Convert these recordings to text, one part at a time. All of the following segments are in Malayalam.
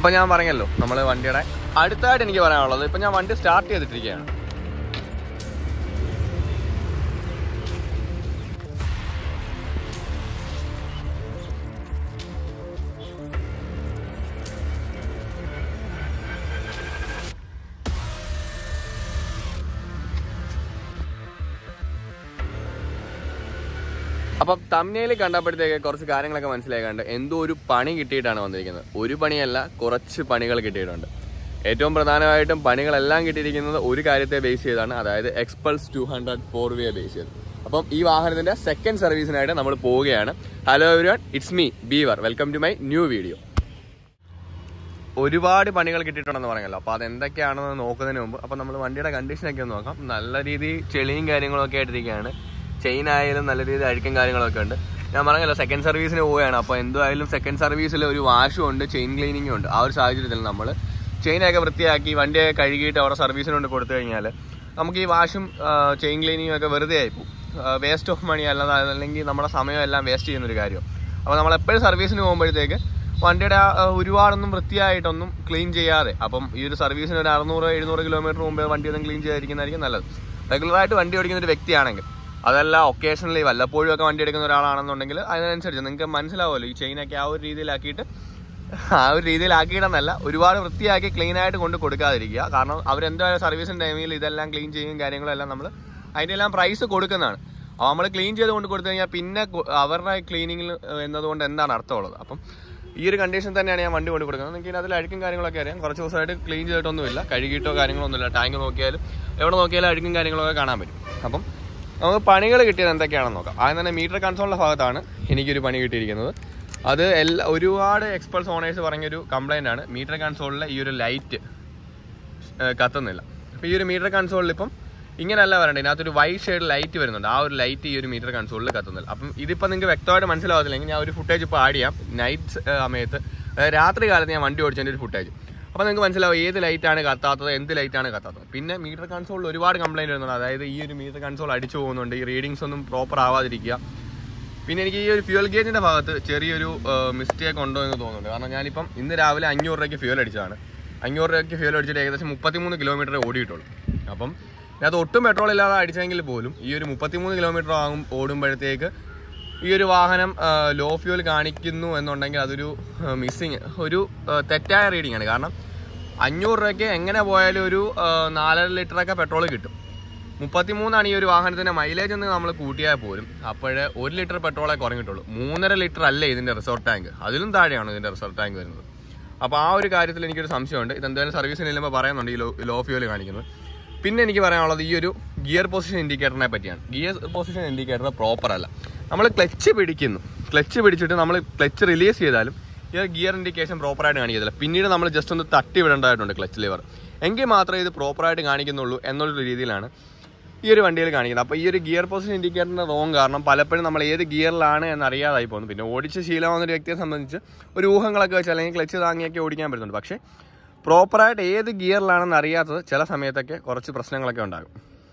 അപ്പൊ ഞാൻ പറഞ്ഞല്ലോ നമ്മൾ വണ്ടിയുടെ അടുത്തായിട്ട് എനിക്ക് പറയാനുള്ളത് ഇപ്പൊ ഞാൻ വണ്ടി സ്റ്റാർട്ട് ചെയ്തിട്ടിരിക്കുകയാണ് അപ്പം തമ്നയിൽ കണ്ടപ്പോഴത്തേക്ക് കുറച്ച് കാര്യങ്ങളൊക്കെ മനസ്സിലാക്കാണ്ട് എന്തോ ഒരു പണി കിട്ടിയിട്ടാണ് വന്നിരിക്കുന്നത് ഒരു പണിയല്ല കുറച്ച് പണികൾ കിട്ടിയിട്ടുണ്ട് ഏറ്റവും പ്രധാനമായിട്ടും പണികളെല്ലാം കിട്ടിയിരിക്കുന്നത് ഒരു കാര്യത്തെ ബേസ് ചെയ്താണ് അതായത് എക്സ്പൾസ് ടു ഹൺഡ്രഡ് ഫോർ വിയെ ബേസ് ചെയ്ത് അപ്പം ഈ വാഹനത്തിന്റെ സെക്കൻഡ് സർവീസിനായിട്ട് നമ്മൾ പോവുകയാണ് hello everyone it's me Beaver welcome to my new video ഒരുപാട് പണികൾ കിട്ടിയിട്ടുണ്ടെന്ന് പറഞ്ഞല്ലോ അപ്പോൾ അതെന്തൊക്കെയാണെന്ന് നോക്കുന്നതിന് മുമ്പ് അപ്പോൾ നമ്മൾ വണ്ടിയുടെ കണ്ടീഷനൊക്കെ ഒന്ന് നോക്കാം നല്ല രീതിയിൽ ചെളിയും കാര്യങ്ങളൊക്കെ ആയിട്ടിരിക്കുകയാണ് ചെയിൻ ആയാലും നല്ല രീതിയിൽ അഴുക്കും കാര്യങ്ങളൊക്കെ ഉണ്ട് ഞാൻ പറഞ്ഞല്ലോ സെക്കൻഡ് സർവീസിന് പോവുകയാണ് അപ്പോൾ എന്തായാലും സെക്കൻഡ് സർവീസിൽ ഒരു വാഷും ഉണ്ട് ചെയിൻ ക്ലീനിങ്ങും ഉണ്ട് ആ ഒരു സാഹചര്യത്തിൽ നമ്മൾ ചെയിനൊക്കെ വൃത്തിയാക്കി വണ്ടിയൊക്കെ കഴുകിയിട്ട് അവിടെ സർവീസിന് കൊണ്ട് കൊടുത്തു കഴിഞ്ഞാൽ നമുക്ക് ഈ വാഷും ചെയിൻ ക്ലീനിങ്ങും ഒക്കെ വെറുതെ ആയിപ്പോവും വേസ്റ്റ് ഓഫ് മണി അല്ലാതെ അല്ലെങ്കിൽ നമ്മുടെ സമയം എല്ലാം വേസ്റ്റ് ചെയ്യുന്ന ഒരു കാര്യം അപ്പോൾ നമ്മൾ എപ്പോഴും സർവീസിന് പോകുമ്പോഴത്തേക്ക് വണ്ടിയുടെ ആ, ഒരുപാടൊന്നും വൃത്തിയായിട്ടൊന്നും ക്ലീൻ ചെയ്യാതെ അപ്പം ഈ ഒരു സർവീസിന് ഒരു അറുന്നൂറ് എഴുന്നൂറ് കിലോമീറ്റർ മുമ്പേ വണ്ടി ഒന്നും ക്ലീൻ ചെയ്യാതിരിക്കുന്നതായിരിക്കും നല്ലത് റെഗുലറായിട്ട് വണ്ടി ഓടിക്കുന്ന ഒരു വ്യക്തിയാണെങ്കിൽ അതല്ല ഒക്കേഷണലി വല്ലപ്പോഴും ഒക്കെ വണ്ടി എടുക്കുന്ന ഒരാളാണെന്നുണ്ടെങ്കിൽ അതിനനുസരിച്ച് നിങ്ങൾക്ക് മനസ്സിലാവുമല്ലോ ഈ ചെയിനൊക്കെ ആ ഒരു രീതിയിലാക്കിയിട്ട് ആ ഒരു രീതിയിലാക്കിയിട്ടെന്നല്ല ഒരുപാട് വൃത്തിയാക്കി ക്ലീൻ ആയിട്ട് കൊണ്ട് കൊടുക്കാതിരിക്കുക കാരണം അവരെന്തായാലും സർവീസിന്റെ ടൈമിൽ ഇതെല്ലാം ക്ലീൻ ചെയ്യും കാര്യങ്ങളും എല്ലാം നമ്മൾ അതിന്റെ എല്ലാം പ്രൈസ് കൊടുക്കുന്നതാണ് അപ്പോൾ നമ്മൾ ക്ലീൻ ചെയ്ത് കൊണ്ട് കൊടുത്തു കഴിഞ്ഞാൽ പിന്നെ കൊ- അവരുടെ ക്ലീനിങ്ങിൽ എന്നതുകൊണ്ട് എന്താണ് അർത്ഥമുള്ളത് അപ്പം ഈ ഒരു കണ്ടീഷൻ തന്നെയാണ് ഞാൻ വണ്ടി കൊണ്ട് കൊടുക്കുന്നത് നിങ്ങൾക്ക് അതിൽ അഴുക്കും കാര്യങ്ങളൊക്കെ അറിയാം കുറച്ച് ദിവസമായിട്ട് ക്ലീൻ ചെയ്തിട്ടൊന്നുമില്ല കഴുകിയിട്ടോ കാര്യങ്ങളൊന്നുമില്ല ടാങ്ക് നോക്കിയാലും എവിടെ നോക്കിയാലും അഴുക്കും കാര്യങ്ങളൊക്കെ കാണാൻ പറ്റും അപ്പം നമുക്ക് പണികൾ കിട്ടിയത് എന്തൊക്കെയാണെന്ന് നോക്കാം ആദ്യം തന്നെ മീറ്റർ കൺസോളിന്റെ ഭാഗത്താണ് എനിക്കൊരു പണി കിട്ടിയിരിക്കുന്നത് അത് എല്ലാ ഒരുപാട് എക്സ്പൾസ് ഓണേഴ്സ് പറഞ്ഞൊരു കംപ്ലൈന്റ് ആണ് മീറ്റർ കൺസോളിലെ ഈ ഒരു ലൈറ്റ് കത്തുന്നില്ല അപ്പോൾ ഈ ഒരു മീറ്റർ കൺസോളിൽ ഇപ്പം ഇങ്ങനെയല്ല വരണ്ടേ ഇതിനകത്തൊരു വൈറ്റ് ഷെയ്ഡ് ലൈറ്റ് വരുന്നുണ്ട് ആ ഒരു ലൈറ്റ് ഈ ഒരു മീറ്റർ കൺസോളിൽ കത്തുന്നില്ല അപ്പം ഇതിപ്പോൾ നിങ്ങൾക്ക് വ്യക്തമായിട്ട് മനസ്സിലാവത്തില്ലെങ്കിൽ ഞാൻ ഒരു ഫുട്ടേജ് ഇപ്പോൾ ആഡ് ചെയ്യാം നൈറ്റ് സമയത്ത് അതായത് രാത്രി കാലത്ത് ഞാൻ വണ്ടി ഓടിച്ചതിൻ്റെ ഒരു ഫുട്ടേജ് അപ്പോൾ നിങ്ങൾക്ക് മനസ്സിലാവും ഏത് ലൈറ്റാണ് കത്താത്തത് എന്ത് ലൈറ്റാണ് കത്താത്തത് പിന്നെ മീറ്റർ കൺസോളിൽ ഒരുപാട് കംപ്ലൈൻറ്റ് വരുന്നുണ്ട് അതായത് ഈ ഒരു മീറ്റർ കൺസോൾ അടിച്ചു പോകുന്നുണ്ട് ഈ റീഡിങ്സ് ഒന്നും പ്രോപ്പർ ആവാതിരിക്കുക പിന്നെ എനിക്ക് ഈ ഒരു ഫ്യൂൽ ഗേജിന്റെ ഭാഗത്ത് ചെറിയൊരു മിസ്റ്റേക്ക് ഉണ്ടോ എന്ന് തോന്നുന്നുണ്ട് കാരണം ഞാനിപ്പം ഇന്ന് രാവിലെ അഞ്ഞൂറ് രൂപയ്ക്ക് ഫ്യൂൽ അടിച്ചതാണ് അഞ്ഞൂറ് രൂപയ്ക്ക് ഫ്യൂൽ അടിച്ചിട്ട് ഏകദേശം മുപ്പത്തിമൂന്ന് കിലോമീറ്റർ ഓടിയിട്ടുള്ളൂ അപ്പം ഇതിനകത്ത് ഒട്ടും പെട്രോൾ ഇല്ലാതെ അടിച്ചെങ്കിൽ പോലും ഈ ഒരു മുപ്പത്തിമൂന്ന് കിലോമീറ്റർ ആകും ഓടുമ്പോഴത്തേക്ക് ഈ ഒരു വാഹനം ലോ ഫ്യൂൽ കാണിക്കുന്നു എന്നുണ്ടെങ്കിൽ അതൊരു മിസ്സിങ് ഒരു ആ, തെറ്റായ റീഡിംഗ് ആണ് കാരണം അഞ്ഞൂറ് രൂപയ്ക്ക് എങ്ങനെ പോയാലും ഒരു ആ, നാലര ലിറ്ററൊക്കെ പെട്രോൾ കിട്ടും മുപ്പത്തിമൂന്നാണ് ഈ ഒരു വാഹനത്തിന്റെ മൈലേജ് എന്ന് നമ്മൾ കൂട്ടിയാൽ പോലും അപ്പോഴേ ഒരു ലിറ്റർ പെട്രോളെ കുറഞ്ഞിട്ടുള്ളൂ മൂന്നര ലിറ്റർ അല്ലേ ഇതിന്റെ റിസർവ് ടാങ്ക് അതിലും താഴെയാണ് ഇതിന്റെ റിസർവ് ടാങ്ക് വരുന്നത് അപ്പോൾ ആ ഒരു കാര്യത്തിൽ എനിക്കൊരു സംശയമുണ്ട് ഇതെന്തായാലും സർവീസിന് ചെല്ലുമ്പോൾ പറയുന്നുണ്ട് ഈ ലോ ലോ ഫ്യൂല് കാണിക്കുന്നത് പിന്നെ എനിക്ക് പറയാനുള്ളത് ഈ ഒരു ഗിയർ പൊസിഷൻ ഇൻഡിക്കേറ്ററിനെ പറ്റിയാണ് ഗിയർ പൊസിഷൻ ഇൻഡിക്കേറ്റർ പ്രോപ്പർ അല്ല നമ്മൾ ക്ലച്ച് പിടിക്കുന്നു ക്ലച്ച് പിടിച്ചിട്ട് നമ്മൾ ക്ലച്ച് റിലീസ് ചെയ്താലും ഈ ഗിയർ ഇൻഡിക്കേഷൻ പ്രോപ്പറായിട്ട് കാണിക്കത്തില്ല പിന്നീട് നമ്മൾ ജസ്റ്റ് ഒന്ന് തട്ടി വിടേണ്ടതായിട്ടുണ്ട് ക്ലച്ച് ലിവർ എങ്കിൽ മാത്രമേ ഇത് പ്രോപ്പറായിട്ട് കാണിക്കുന്നുള്ളൂ എന്നുള്ള രീതിയിലാണ് ഈ ഒരു വണ്ടിയിൽ കാണിക്കുന്നത് അപ്പോൾ ഈ ഒരു ഗിയർ പൊസിഷൻ ഇൻഡിക്കേറ്ററിന്റെ റോങ് കാരണം പലപ്പോഴും നമ്മൾ ഏത് ഗിയറിലാണ് എന്ന് അറിയാതായി പോകുന്നു പിന്നെ ഓടിച്ച് ശീലമാകുന്ന ഒരു വ്യക്തിയെ സംബന്ധിച്ച് ഒരു ഊഹങ്ങളൊക്കെ വെച്ച് അല്ലെങ്കിൽ ക്ലച്ച് താങ്ങിയൊക്കെ ഓടിക്കാൻ പറ്റുന്നുണ്ട് പക്ഷേ പ്രോപ്പറായിട്ട് ഏത് ഗിയറിലാണെന്ന് അറിയാത്തത് ചില സമയത്തൊക്കെ കുറച്ച് പ്രശ്നങ്ങളൊക്കെ ഉണ്ടാകും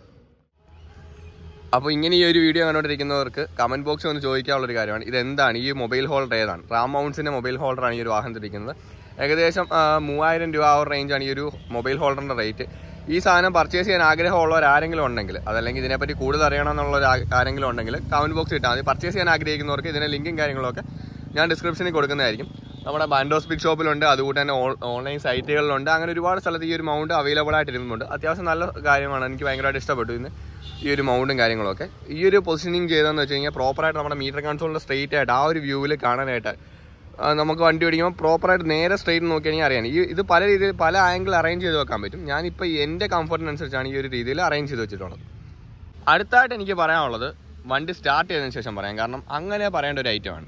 അപ്പോൾ ഇങ്ങനെ ഈ ഒരു വീഡിയോ കണ്ടുകൊണ്ടിരിക്കുന്നവർക്ക് കമന്റ് ബോക്സിൽ ഒന്ന് ചോദിക്കാനുള്ള ഒരു കാര്യമാണ് ഇത് എന്താണ് ഈ മൊബൈൽ ഹോൾഡർ ഏതാണ് റാം മൗണ്ട്സിന്റെ മൊബൈൽ ഹോൾഡറാണ് ഈ ഒരു വാഹനത്തിരിക്കുന്നത് ഏകദേശം ആ, മൂവായിരം രൂപ ആ ഒരു റേഞ്ചാണ് ഈ ഒരു മൊബൈൽ ഹോൾഡറിന്റെ റേറ്റ് ഈ സാധനം പർച്ചേസ് ചെയ്യാൻ ആഗ്രഹമുള്ളവർ ആരെങ്കിലും ഉണ്ടെങ്കിൽ അതല്ലെങ്കിൽ ഇതിനെപ്പറ്റി കൂടുതൽ അറിയണം എന്നുള്ള ഒരു ആ- ആരെങ്കിലും ഉണ്ടെങ്കിൽ കമന്റ് ബോക്സ് ഇട്ടാൽ മതി പർച്ചേസ് ചെയ്യാൻ ആഗ്രഹിക്കുന്നവർക്ക് ഇതിന്റെ ലിങ്കും കാര്യങ്ങളൊക്കെ ഞാൻ ഡിസ്ക്രിപ്ഷനിൽ കൊടുക്കുന്നതായിരിക്കും നമ്മുടെ ബാൻഡോസ് ബിഗ് ഷോപ്പിലുണ്ട് അതുകൂടെ തന്നെ ഓൺലൈൻ സൈറ്റുകളിലുണ്ട് അങ്ങനെ ഒരുപാട് സ്ഥലത്ത് ഈ ഒരു മൗണ്ട് അവൈലബിൾ ആയിട്ട് ഇരുന്നുണ്ട് അത്യാവശ്യം നല്ല കാര്യമാണ് എനിക്ക് ഭയങ്കരമായിട്ട് ഇഷ്ടപ്പെട്ടു ഇന്ന് ഈ ഒരു മൗണ്ടും കാര്യങ്ങളൊക്കെ ഈ ഒരു പൊസിഷനിങ് ചെയ്തതെന്ന് വെച്ച് കഴിഞ്ഞാൽ പ്രോപ്പറായിട്ട് നമ്മുടെ മീറ്റർ കൺസോളിന്റെ സ്ട്രെയിറ്റ് ആയിട്ട് ആ ഒരു വ്യൂവിൽ കാണാനായിട്ട് ആ, നമുക്ക് വണ്ടി ഓടിക്കുമ്പോൾ പ്രോപ്പറായിട്ട് നേരെ സ്ട്രെയിറ്റ് നോക്കി കഴിഞ്ഞാൽ അറിയാം ഈ ഇത് പല രീതിയിൽ പല ആംഗിൾ അറേഞ്ച് ചെയ്ത് വെക്കാൻ പറ്റും ഞാനിപ്പോൾ എൻ്റെ കംഫർട്ടിനനുസരിച്ചാണ് ഈ ഒരു രീതിയിൽ അറേഞ്ച് ചെയ്ത് വെച്ചിട്ടുള്ളത് അടുത്തായിട്ട് എനിക്ക് പറയാനുള്ളത് വണ്ടി സ്റ്റാർട്ട് ചെയ്തതിന് ശേഷം പറയാം കാരണം അങ്ങനെ പറയേണ്ട ഒരു ഐറ്റമാണ്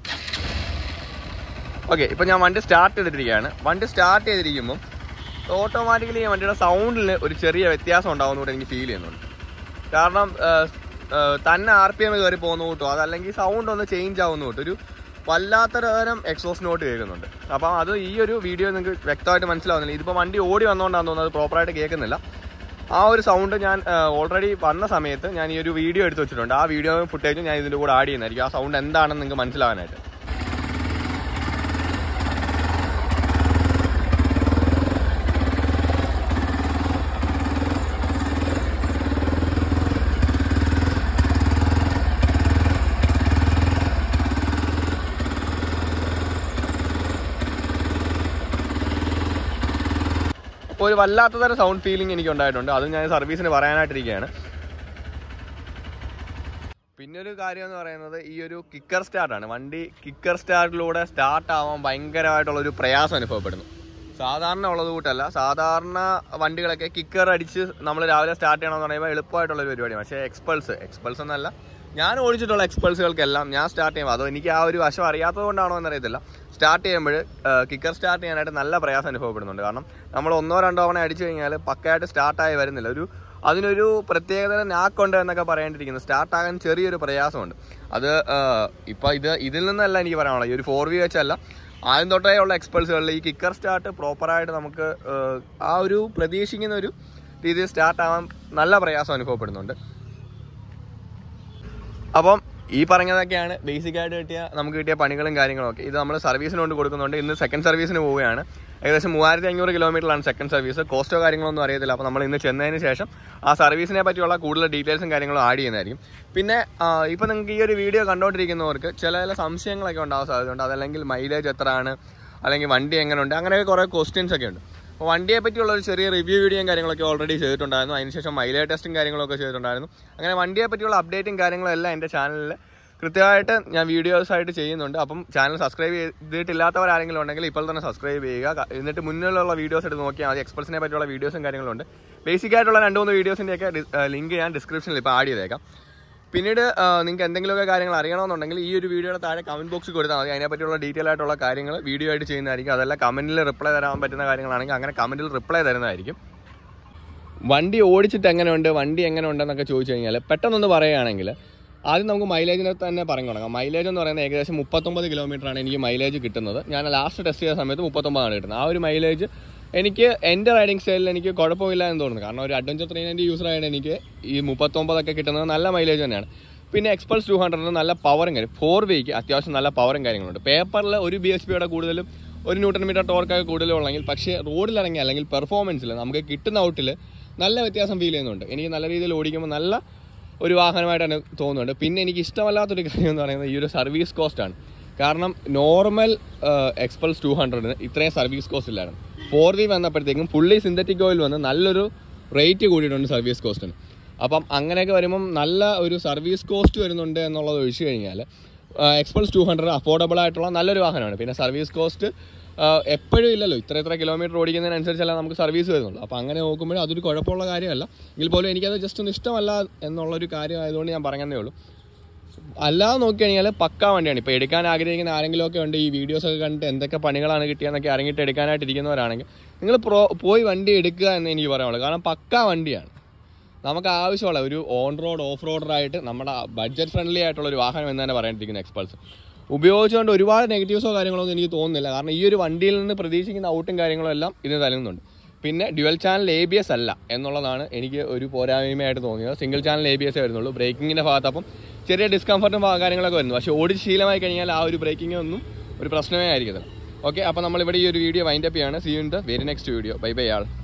ഓക്കെ ഇപ്പൊ ഞാൻ വണ്ടി സ്റ്റാർട്ട് ചെയ്തിട്ടിരിക്കുകയാണ് വണ്ടി സ്റ്റാർട്ട് ചെയ്തിരിക്കുമ്പോൾ ഓട്ടോമാറ്റിക്കലി ഈ വണ്ടിയുടെ സൗണ്ടിൽ ഒരു ചെറിയ വ്യത്യാസം ഉണ്ടാവുന്നതുകൊണ്ട് എനിക്ക് ഫീൽ ചെയ്യുന്നുണ്ട് കാരണം ആ, ആ, തന്നെ ആർ പി എം കയറി പോകുന്ന കൂട്ടോ അതല്ലെങ്കിൽ സൗണ്ട് ഒന്ന് ചേഞ്ച് ആവുന്ന കൂട്ടോ ഒരു വല്ലാത്തരം എക്സോസ് നോട്ട് കേൾക്കുന്നുണ്ട് അപ്പം അത് ഈ ഒരു വീഡിയോ നിങ്ങൾക്ക് വ്യക്തമായിട്ട് മനസ്സിലാവുന്നില്ല ഇതിപ്പോൾ വണ്ടി ഓടി വന്നുകൊണ്ടാണ് തോന്നുന്നത് അത് പ്രോപ്പറായിട്ട് കേൾക്കുന്നില്ല ആ ഒരു സൗണ്ട് ഞാൻ ഓൾറെഡി വന്ന സമയത്ത് ഞാൻ ഈ ഒരു വീഡിയോ എടുത്ത് വെച്ചിട്ടുണ്ട് ആ വീഡിയോ ഫുട്ടേജും ഞാൻ ഇതിൻ്റെ കൂടെ ആഡ് ചെയ്യുന്നതായിരിക്കും ആ സൗണ്ട് എന്താണെന്ന് നിങ്ങൾക്ക് മനസ്സിലാവാനായിട്ട് ഒരു വല്ലാത്ത തരം സൗണ്ട് ഫീലിംഗ് എനിക്ക് ഉണ്ടായിട്ടുണ്ട് അത് ഞാൻ സർവീസിന് പറയാനായിട്ടിരിക്കുകയാണ് പിന്നെ ഒരു കാര്യം എന്ന് പറയുന്നത് ഈ ഒരു കിക്കർ സ്റ്റാർട്ടാണ് വണ്ടി കിക്കർ സ്റ്റാർട്ടിലൂടെ സ്റ്റാർട്ട് ആവാൻ ഭയങ്കരമായിട്ടുള്ള ഒരു പ്രയാസം അനുഭവപ്പെടുന്നു സാധാരണ ഉള്ളത് കൂട്ടല്ല സാധാരണ വണ്ടികളൊക്കെ കിക്കർ അടിച്ച് നമ്മൾ രാവിലെ സ്റ്റാർട്ട് ചെയ്യണമെന്ന് പറയുമ്പോൾ എളുപ്പമായിട്ടുള്ള ഒരു പരിപാടിയാണ് പക്ഷേ എക്സ്പൾസ് എക്സ്പൾസ് എന്നല്ല ഞാൻ ഓടിച്ചിട്ടുള്ള എക്സ്പൾസുകൾക്കെല്ലാം ഞാൻ സ്റ്റാർട്ട് ചെയ്യുമ്പോൾ അതോ എനിക്ക് ആ ഒരു വശം അറിയാത്തത് കൊണ്ടാണോ എന്നറിയത്തില്ല സ്റ്റാർട്ട് ചെയ്യുമ്പോൾ കിക്കർ സ്റ്റാർട്ട് ചെയ്യാനായിട്ട് നല്ല പ്രയാസം അനുഭവപ്പെടുന്നുണ്ട് കാരണം നമ്മൾ ഒന്നോ രണ്ടോ തവണ അടിച്ചു കഴിഞ്ഞാൽ പക്കയായിട്ട് സ്റ്റാർട്ടായി വരുന്നില്ല ഒരു അതിനൊരു പ്രത്യേകതരം നാക്കുണ്ട് എന്നൊക്കെ പറയേണ്ടിയിരിക്കുന്നു സ്റ്റാർട്ട് ആകാൻ ചെറിയൊരു പ്രയാസമുണ്ട് അത് ഇപ്പം ഇത് ഇതിൽ നിന്നല്ല എനിക്ക് പറയാനുള്ളത് ഈ ഒരു ഫോർ വി വെച്ചല്ല ആദ്യം തൊട്ടേ ഉള്ള എക്സ്പൾസുകളിൽ ഈ കിക്കർ സ്റ്റാർട്ട് പ്രോപ്പറായിട്ട് നമുക്ക് ആ, ആ ഒരു പ്രതീക്ഷിക്കുന്ന ഒരു രീതിയിൽ സ്റ്റാർട്ട് ആവാൻ നല്ല പ്രയാസം അനുഭവപ്പെടുന്നുണ്ട് അപ്പം ഈ പറഞ്ഞതൊക്കെയാണ് ബേസിക് ആയിട്ട് കിട്ടിയ നമുക്ക് കിട്ടിയ പണികളും കാര്യങ്ങളും ഒക്കെ ഇത് നമ്മൾ സർവീസിന് കൊണ്ട് കൊടുക്കുന്നുണ്ട് ഇന്ന് സെക്കൻഡ് സർവീസിന് പോവുകയാണ് ഏകദേശം മൂവായിരത്തി അഞ്ഞൂറ് കിലോമീറ്ററിലാണ് സെക്കൻഡ് സർവീസ് കോസ്റ്റോ കാര്യങ്ങളൊന്നും അറിയത്തില്ല അപ്പോൾ നമ്മൾ ഇന്ന് ചെന്നതിന് ശേഷം ആ സർവീസിനെ പറ്റിയുള്ള കൂടുതൽ ഡീറ്റെയിൽസും കാര്യങ്ങളും ആഡ് ചെയ്യുന്നതായിരിക്കും പിന്നെ ഇപ്പം നിങ്ങൾക്ക് ഈ ഒരു വീഡിയോ കണ്ടുകൊണ്ടിരിക്കുന്നവർക്ക് ചില ചില സംശയങ്ങളൊക്കെ ഉണ്ടാവാൻ സാധ്യതയുണ്ട് അതല്ലെങ്കിൽ മൈലേജ് എത്രയാണ് അല്ലെങ്കിൽ വണ്ടി എങ്ങനെയുണ്ട് അങ്ങനെയൊക്കെ കുറേ ക്വസ്റ്റ്യൻസ് ഒക്കെ ഉണ്ട് അപ്പോൾ വണ്ടിയെ പറ്റിയുള്ള ഒരു ചെറിയ റിവ്യൂ വീഡിയോയും കാര്യങ്ങളൊക്കെ ഓൾറെഡി ചെയ്തിട്ടുണ്ടായിരുന്നു അതിനുശേഷം മൈലേജ് ടെസ്റ്റും കാര്യങ്ങളൊക്കെ ചെയ്തിട്ടുണ്ടായിരുന്നു അങ്ങനെ വണ്ടിയെ പറ്റിയുള്ള അപ്ഡേറ്റും കാര്യങ്ങളും എല്ലാം എൻ്റെ ചാനലിൽ കൃത്യമായിട്ട് ഞാൻ വീഡിയോസ് ആയിട്ട് ചെയ്യുന്നുണ്ട് അപ്പം ചാനൽ സബ്സ്ക്രൈബ് ചെയ്തിട്ടില്ലാത്തവരാരെങ്കിലും ഉണ്ടെങ്കിൽ ഇപ്പോൾ തന്നെ സബ്സ്ക്രൈബ് ചെയ്യുക ക- എന്നിട്ട് മുന്നിലുള്ള വീഡിയോസ് എടുത്ത് നോക്കിയാൽ മതി എക്സ്പ്രസിനെ പറ്റിയുള്ള വീഡിയോസും കാര്യങ്ങളുണ്ട് ബേസിക് ആയിട്ടുള്ള രണ്ട് മൂന്ന് വീഡിയോസിൻ്റെയൊക്കെ ലിങ്ക് ഞാൻ ഡിസ്ക്രിപ്ഷനിൽ ഇപ്പോൾ ആഡ് ചെയ്തേക്കാം പിന്നീട് നിങ്ങൾക്ക് എന്തെങ്കിലുമൊക്കെ കാര്യങ്ങൾ അറിയണമെന്നുണ്ടെങ്കിൽ ഈ ഒരു വീഡിയോയുടെ താഴെ കമന്റ് ബോക്സിൽ കൊടുത്താൽ മതി അതിനെപ്പറ്റിയുള്ള ഡീറ്റെയിൽ ആയിട്ടുള്ള കാര്യങ്ങൾ വീഡിയോ ആയിട്ട് ചെയ്യുന്നതായിരിക്കും അതല്ല കമന്റിൽ റിപ്ലൈ തരാൻ പറ്റുന്ന കാര്യങ്ങളാണെങ്കിൽ അങ്ങനെ കമന്റിൽ റിപ്ലൈ തരുന്നതായിരിക്കും വണ്ടി ഓടിച്ചിട്ട് എങ്ങനെയുണ്ട് വണ്ടി എങ്ങനെ ഉണ്ടെന്നൊക്കെ ചോദിച്ചു കഴിഞ്ഞാൽ പെട്ടെന്നൊന്ന് പറയുകയാണെങ്കിൽ ആദ്യം നമുക്ക് മൈലേജിനെ തന്നെ പറഞ്ഞു തുടങ്ങാം മൈലേജ് എന്ന് പറയുന്നത് ഏകദേശം മുപ്പത്തൊമ്പത് കിലോമീറ്ററാണ് എനിക്ക് മൈലേജ് കിട്ടുന്നത് ഞാൻ ലാസ്റ്റ് ടെസ്റ്റ് ചെയ്ത സമയത്ത് മുപ്പത്തൊമ്പതാണ് കിട്ടുന്നത് ആ ഒരു മൈലേജ് എനിക്ക് എൻ്റെ റൈഡിങ് സ്റ്റൈലിൽ എനിക്ക് കുഴപ്പമില്ല എന്ന് തോന്നുന്നു കാരണം ഒരു അഡ്വഞ്ചർ ത്രീ നയൻറ്റി യൂസർ ആയിട്ട് എനിക്ക് ഈ മുപ്പത്തൊമ്പതൊക്കെ കിട്ടുന്നത് നല്ല മൈലേജ് തന്നെയാണ് പിന്നെ എക്സ്പൾസ് ടു ഹൺഡ്രഡിന് നല്ല പവറും കാര്യം ഫോർ വീക്ക് അത്യാവശ്യം നല്ല പവറും കാര്യങ്ങളുണ്ട് പേപ്പറിൽ ഒരു ബി എച്ച് പിയുടെ കൂടുതലും ഒരു ന്യൂട്ടൺ മീറ്റർ ടോർക്കൊക്കെ കൂടുതലും ഉള്ളെങ്കിൽ പക്ഷേ റോഡിലിറങ്ങി അല്ലെങ്കിൽ പെർഫോമൻസിൽ നമുക്ക് കിട്ടുന്ന ഔട്ടിൽ നല്ല വ്യത്യാസം ഫീൽ ചെയ്യുന്നുണ്ട് എനിക്ക് നല്ല രീതിയിൽ ഓടിക്കുമ്പോൾ നല്ല ഒരു വാഹനമായിട്ടാണ് തോന്നുന്നുണ്ട് പിന്നെ എനിക്ക് ഇഷ്ടമല്ലാത്തൊരു കാര്യം എന്ന് പറയുന്നത് ഈ ഒരു സർവീസ് കോസ്റ്റ് ആണ് കാരണം നോർമൽ എക്സ്പൾസ് ടു ഹൺഡ്രഡിന് ഇത്രയും സർവീസ് കോസ്റ്റ് ഇല്ലായിരുന്നു ഫോർ വി വന്നപ്പോഴത്തേക്കും ഫുള്ളി സിന്തറ്റിക് ഓയിൽ വന്ന് നല്ലൊരു റേറ്റ് കൂടിയിട്ടുണ്ട് സർവീസ് കോസ്റ്റിന് അപ്പം അങ്ങനെയൊക്കെ വരുമ്പം നല്ല ഒരു സർവീസ് കോസ്റ്റ് വരുന്നുണ്ട് എന്നുള്ളത് ഒഴിച്ചു കഴിഞ്ഞാൽ എക്സ്പൾസ് ടു ഹൺഡ്രഡ് അഫോർഡബിൾ ആയിട്ടുള്ള നല്ലൊരു വാഹനമാണ് പിന്നെ സർവീസ് കോസ്റ്റ് എപ്പോഴും ഇല്ലല്ലോ ഇത്ര ഇത്ര കിലോമീറ്റർ ഓടിക്കുന്നതിനനുസരിച്ചല്ല നമുക്ക് സർവീസ് വരുന്നുള്ളൂ അപ്പോൾ അങ്ങനെ നോക്കുമ്പോൾ അതൊരു കുഴപ്പമുള്ള കാര്യമല്ല എങ്കിൽ പോലും എനിക്കത് ജസ്റ്റ് ഒന്ന് ഇഷ്ടമല്ല എന്നുള്ളൊരു കാര്യം ആയതുകൊണ്ട് ഞാൻ പറഞ്ഞതേ ഉള്ളൂ അല്ലാതെ നോക്കി കഴിഞ്ഞാൽ പക്കാ വണ്ടിയാണ് ഇപ്പോൾ എടുക്കാൻ ആഗ്രഹിക്കുന്ന ആരെങ്കിലും ഒക്കെ ഉണ്ട് ഈ വീഡിയോസ് ഒക്കെ കണ്ടിട്ട് എന്തൊക്കെ പണികളാണ് കിട്ടിയെന്നൊക്കെ ഇറങ്ങിയിട്ട് എടുക്കാനായിട്ട് ഇരിക്കുന്നവരാണെങ്കിൽ നിങ്ങൾ പ്രോ പോയി വണ്ടി എടുക്കുക എന്ന് എനിക്ക് പറയാനുള്ളൂ കാരണം പക്കാ വണ്ടിയാണ് നമുക്ക് ആവശ്യമുള്ള ഒരു ഓൺ റോഡ് ഓഫ് റോഡറായിട്ട് നമ്മുടെ ബഡ്ജറ്റ് ഫ്രണ്ട്ലി ആയിട്ടുള്ള ഒരു വാഹനം എന്ന് തന്നെ പറയേണ്ടിയിരിക്കുന്ന എക്സ്പൾസ് ഉപയോഗിച്ചുകൊണ്ട് ഒരുപാട് നെഗറ്റീവ്സോ കാര്യങ്ങളോ ഒന്നും എനിക്ക് തോന്നുന്നില്ല കാരണം ഈ ഒരു വണ്ടിയിൽ നിന്ന് പ്രതീക്ഷിക്കുന്ന ഔട്ടും കാര്യങ്ങളും എല്ലാം ഇതിന് തരുന്നുണ്ട് പിന്നെ dual channel A B S അല്ല എന്നുള്ളതാണ് എനിക്ക് ഒരു പോരായ്മയായിട്ട് തോന്നിയത് single channel A B S വരുന്നുള്ളൂ ബ്രേക്കിങ്ങിൻ്റെ ഭാഗത്ത് അപ്പം ചെറിയ ഡിസ്കംഫർട്ടും കാര്യങ്ങളൊക്കെ വരുന്നു പക്ഷേ ഓടിച്ച് ശീലമായി കഴിഞ്ഞാൽ ആ ഒരു ബ്രേക്കിംഗ് ഒന്നും ഒരു പ്രശ്നമേ ആയിരിക്കത്തില്ല ഓക്കെ അപ്പോൾ നമ്മളിവിടെ ഈ ഒരു വീഡിയോ വൈൻഡപ്പ് ചെയ്യാണ് see in the very next video bye bye all